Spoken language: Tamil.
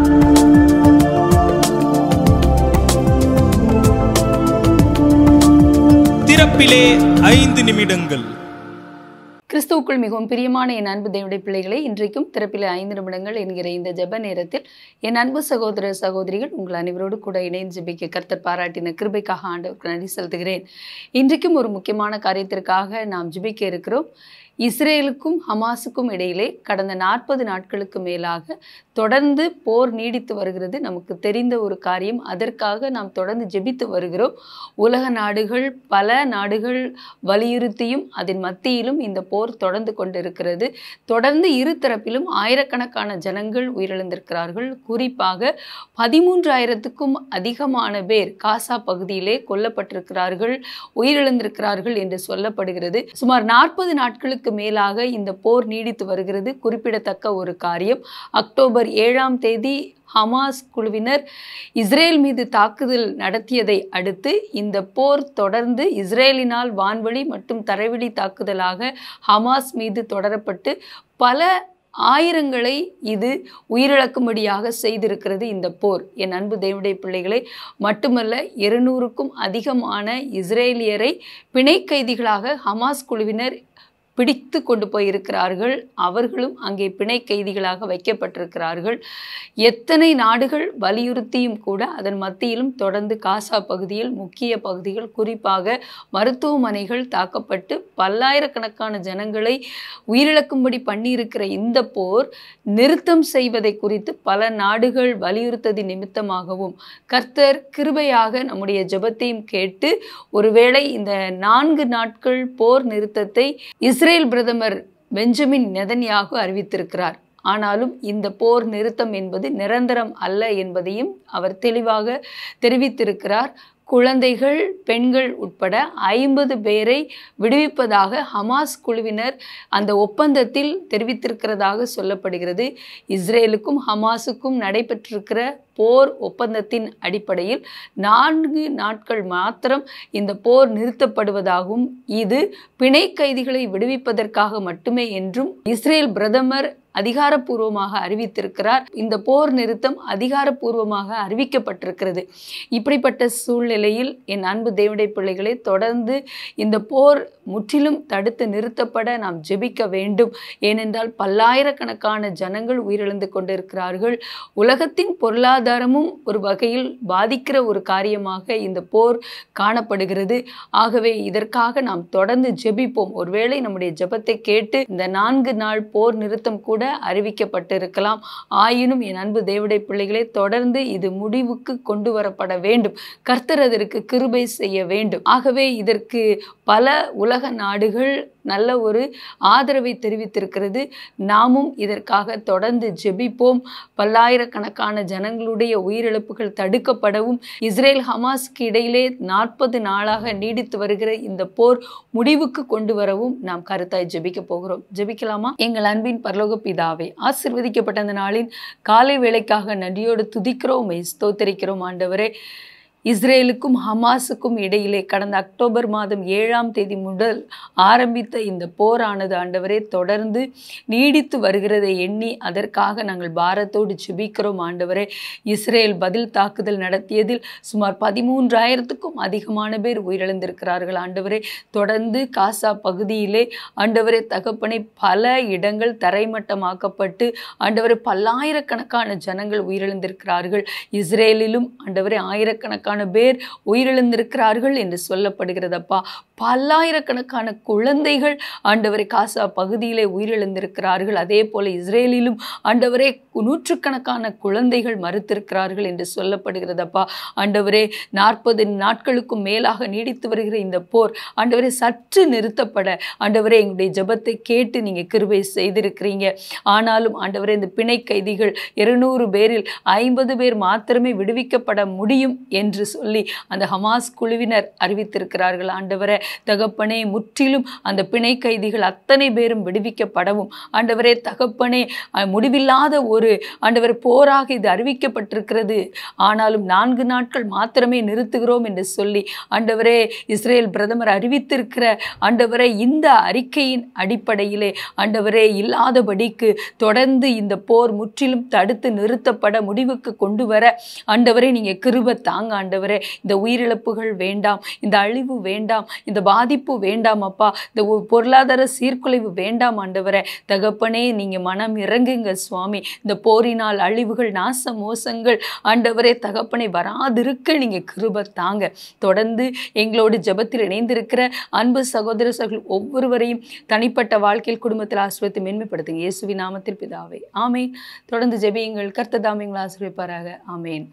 திறப்பிலே ஐந்து நிமிடங்கள் கிறிஸ்துவுக்குள் மிகவும் பிரியமான என் அன்பு தேவடைய பிள்ளைகளை இன்றைக்கும் திறப்பில் ஐந்து நிமிடங்கள் என்கிற இந்த ஜெப நேரத்தில் என் அன்பு சகோதர சகோதரிகள் உங்கள் அனைவரோடு கூட இணைந்து ஜெபிக்க கர்த்தர் பாராட்டின கிருபைக்காக ஆண்டவருக்கு நன்றி செலுத்துகிறேன் இன்றைக்கும் ஒரு முக்கியமான காரியத்திற்காக நாம் ஜெபிக்க இருக்கிறோம் இஸ்ரேலுக்கும் ஹமாஸுக்கும் இடையிலே கடந்த நாற்பது நாட்களுக்கு மேலாக தொடர்ந்து போர் நீடித்து வருகிறது நமக்கு தெரிந்த ஒரு காரியம் அதற்காக நாம் தொடர்ந்து ஜெபித்து வருகிறோம் உலக நாடுகள் பல நாடுகள் வலியுறுத்தியும் அதன் மத்தியிலும் இந்த போர் தொடர்ந்து கொண்டிருக்கிறது தொடர்ந்து இரு தரப்பிலும் ஆயிரக்கணக்கான ஜனங்கள் உயிரிழந்திருக்கிறார்கள் குறிப்பாக பதிமூன்றாயிரத்துக்கும் அதிகமான பேர் காசா பகுதியிலே கொல்லப்பட்டிருக்கிறார்கள் உயிரிழந்திருக்கிறார்கள் என்று சொல்லப்படுகிறது சுமார் நாற்பது நாட்களுக்கு மேலாக இந்த போர் நீடித்து வருகிறது குறிப்பிடத்தக்க ஒரு காரியம் அக்டோபர் ஏழாம் தேதி ஹமாஸ் குழுவினர் இஸ்ரேல் மீது தாக்குதல் நடத்தியதை அடுத்து இந்த போர் தொடர்ந்து இஸ்ரேலினால் வான்வழி மற்றும் தரைவழி தாக்குதலாக ஹமாஸ் மீது தொடரப்பட்டு பல ஆயிரங்களை இது உயிரிழக்கும்படியாக செய்திருக்கிறது இந்த போர் என் அன்பு தேவடைய பிள்ளைகளை மட்டுமல்ல இருநூறுக்கும் அதிகமான இஸ்ரேலியரை பிணை கைதிகளாக ஹமாஸ் குழுவினர் பிடித்து கொண்டு போயிருக்கிறார்கள் அவர்களும் அங்கே பிணை கைதிகளாக வைக்கப்பட்டிருக்கிறார்கள் எத்தனை நாடுகள் வலியுறுத்தியும் கூட அதன் மத்தியிலும் தொடர்ந்து காசா பகுதியில் முக்கிய பகுதிகள் குறிப்பாக மருத்துவமனைகள் தாக்கப்பட்டு பல்லாயிரக்கணக்கான ஜனங்களை உயிரிழக்கும்படி பண்ணியிருக்கிற இந்த போர் நிறுத்தம் செய்வதை குறித்து பல நாடுகள் வலியுறுத்தது நிமித்தமாகவும் கர்த்தர் கிருபையாக நம்முடைய ஜெபத்தையும் கேட்டு ஒருவேளை இந்த நான்கு நாட்கள் போர் நிறுத்தத்தை இஸ்ரேல் பிரதமர் பெஞ்சமின் நெதன்யாகு அறிவித்திருக்கிறார் ஆனாலும் இந்த போர் நிறுத்தம் என்பது நிரந்தரம் அல்ல என்பதையும் அவர் தெளிவாக தெரிவித்திருக்கிறார் குழந்தைகள் பெண்கள் உட்பட ஐம்பது பேரை விடுவிப்பதாக ஹமாஸ் குழுவினர் அந்த ஒப்பந்தத்தில் தெரிவித்திருக்கிறதாக சொல்லப்படுகிறது இஸ்ரேலுக்கும் ஹமாஸுக்கும் நடைபெற்றிருக்கிற போர் ஒப்பந்தத்தின் அடிப்படையில் நான்கு நாட்கள் மாத்திரம் இந்த போர் நிறுத்தப்படுவதாகவும் இது பிணை கைதிகளை விடுவிப்பதற்காக மட்டுமே என்றும் இஸ்ரேல் பிரதமர் அதிகாரப்பூர்வமாக அறிவித்திருக்கிறார் இந்த போர் நிறுத்தம் அதிகாரப்பூர்வமாக அறிவிக்கப்பட்டிருக்கிறது இப்படிப்பட்ட சூழ்நிலையில் என் அன்பு தேவடைய பிள்ளைகளை தொடர்ந்து இந்த போர் முற்றிலும் தடுத்து நிறுத்தப்பட நாம் ஜெபிக்க வேண்டும் ஏனென்றால் பல்லாயிரக்கணக்கான ஜனங்கள் உயிரிழந்து கொண்டிருக்கிறார்கள் உலகத்தின் பொருளாதாரமும் ஒரு வகையில் பாதிக்கிற ஒரு காரியமாக இந்த போர் காணப்படுகிறது ஆகவே இதற்காக நாம் தொடர்ந்து ஜெபிப்போம் ஒருவேளை நம்முடைய ஜெபத்தை கேட்டு இந்த நான்கு நாள் போர் நிறுத்தம் கூட அறிவிக்கப்பட்டிருக்கலாம் ஆயினும் என் அன்பு தேவடைய பிள்ளைகளை தொடர்ந்து இது முடிவுக்கு கொண்டு வரப்பட வேண்டும் கர்த்தர் அதற்கு கிருபை செய்ய வேண்டும் ஆகவே இதற்கு பல உலக நாடுகள் நல்ல ஒரு ஆதரவை தெரிவித்திருக்கிறது நாமும் இதற்காக தொடர்ந்து ஜெபிப்போம் பல்லாயிரக்கணக்கான ஜனங்களுடைய உயிரிழப்புகள் தடுக்கப்படவும் இஸ்ரேல் ஹமாஸ்க்கு இடையிலே நாற்பது நாளாக நீடித்து வருகிற இந்த போர் முடிவுக்கு கொண்டு வரவும் நாம் கருத்தாய் ஜெபிக்க போகிறோம் ஜெபிக்கலாமா எங்கள் அன்பின் பரலோக பிதாவே ஆசிர்வதிக்கப்பட்ட அந்த நாளின் காலை வேளைக்காக நன்றியோடு துதிக்கிறோம் ஸ்தோத்தரிக்கிறோம் ஆண்டவரே இஸ்ரேலுக்கும் ஹமாஸுக்கும் இடையிலே கடந்த அக்டோபர் மாதம் ஏழாம் தேதி முதல் ஆரம்பித்த இந்த போரானது ஆண்டவரே தொடர்ந்து நீடித்து வருகிறதை எண்ணி அதற்காக நாங்கள் பாரத்தோடு ஜெபிக்கிறோம் ஆண்டவரே இஸ்ரேல் பதில் தாக்குதல் நடத்தியதில் சுமார் பதிமூன்றாயிரத்துக்கும் அதிகமான பேர் உயிரிழந்திருக்கிறார்கள் ஆண்டவரே தொடர்ந்து காசா பகுதியிலே ஆண்டவரே தகப்பனை பல இடங்கள் தரைமட்டமாக்கப்பட்டு ஆண்டவரே பல்லாயிரக்கணக்கான ஜனங்கள் உயிரிழந்திருக்கிறார்கள் இஸ்ரேலிலும் ஆண்டவரே ஆயிரக்கணக்கான பேர் உயிரிழந்திருக்கிறார்கள் என்று சொல்லப்படுகிறதப்பா பல்லாயிரக்கணக்கான குழந்தைகள் ஆண்டவரை காசா பகுதியிலே உயிரிழந்திருக்கிறார்கள் அதே போல இஸ்ரேலிலும் ஆண்டவரே நூற்றுக்கணக்கான குழந்தைகள் மறுத்திருக்கிறார்கள் என்று சொல்லப்படுகிறதப்பா ஆண்டவரே நாற்பது நாட்களுக்கும் மேலாக நீடித்து வருகிற இந்த போர் ஆண்டவரே சற்று நிறுத்தப்பட ஆண்டவரே எங்களுடைய ஜெபத்தை கேட்டு நீங்கள் கிருபை செய்திருக்கிறீங்க ஆனாலும் ஆண்டவரே இந்த பிணை கைதிகள் இருநூறு பேரில் ஐம்பது பேர் மாத்திரமே விடுவிக்கப்பட முடியும் என்று என்று சொல்லி அந்த ஹமாஸ் குழுவினர் அறிவித்திருக்கிறார்கள் ஆண்டவரே தகப்பனே முற்றிலும் அந்த பிணை கைதிகள் அத்தனை பேரும் விடுவிக்கப்படவும் ஆண்டவரே தகப்பனே அஹ், முடிவில்லாத ஒரு ஆண்டவர் போராக இது அறிவிக்கப்பட்டிருக்கிறது ஆனாலும் நான்கு நாட்கள் மாத்திரமே நிறுத்துகிறோம் என்று சொல்லி ஆண்டவரே இஸ்ரேல் பிரதமர் அறிவித்திருக்கிற ஆண்டவரே இந்த அறிக்கையின் அடிப்படையிலே ஆண்டவரே இல்லாதபடிக்கு தொடர்ந்து இந்த போர் முற்றிலும் தடுத்து நிறுத்தப்பட முடிவுக்கு கொண்டு வர ஆண்டவரே நீங்க கிருப தாங்க ஆண்டவரே இந்த உயிரிழப்புகள் வேண்டாம் இந்த அழிவு வேண்டாம் இந்த பாதிப்பு வேண்டாம் அப்பா இந்த ஒ- பொருளாதார சீர்குலைவு வேண்டாம் ஆண்டவரே தகப்பனே நீங்க மனம் இறங்குங்க சுவாமி இந்த போரினால் அழிவுகள் நாச மோசங்கள் ஆண்டவரே தகப்பனை வராதிருக்க நீங்க கிருப தாங்க தொடர்ந்து எங்களோடு ஜெபத்தில் இணைந்திருக்கிற அன்பு சகோதர சகோதரர்கள் ஒவ்வொருவரையும் தனிப்பட்ட வாழ்க்கையில் குடும்பத்தில் ஆசிரியத்தை மேன்மைப்படுத்துங்க இயேசுவின் நாமத்தில் பிதாவே ஆமேன் தொடர்ந்து ஜெபியுங்கள் கர்த்ததாமியங்களை ஆசிரியப்பாராக ஆமேன்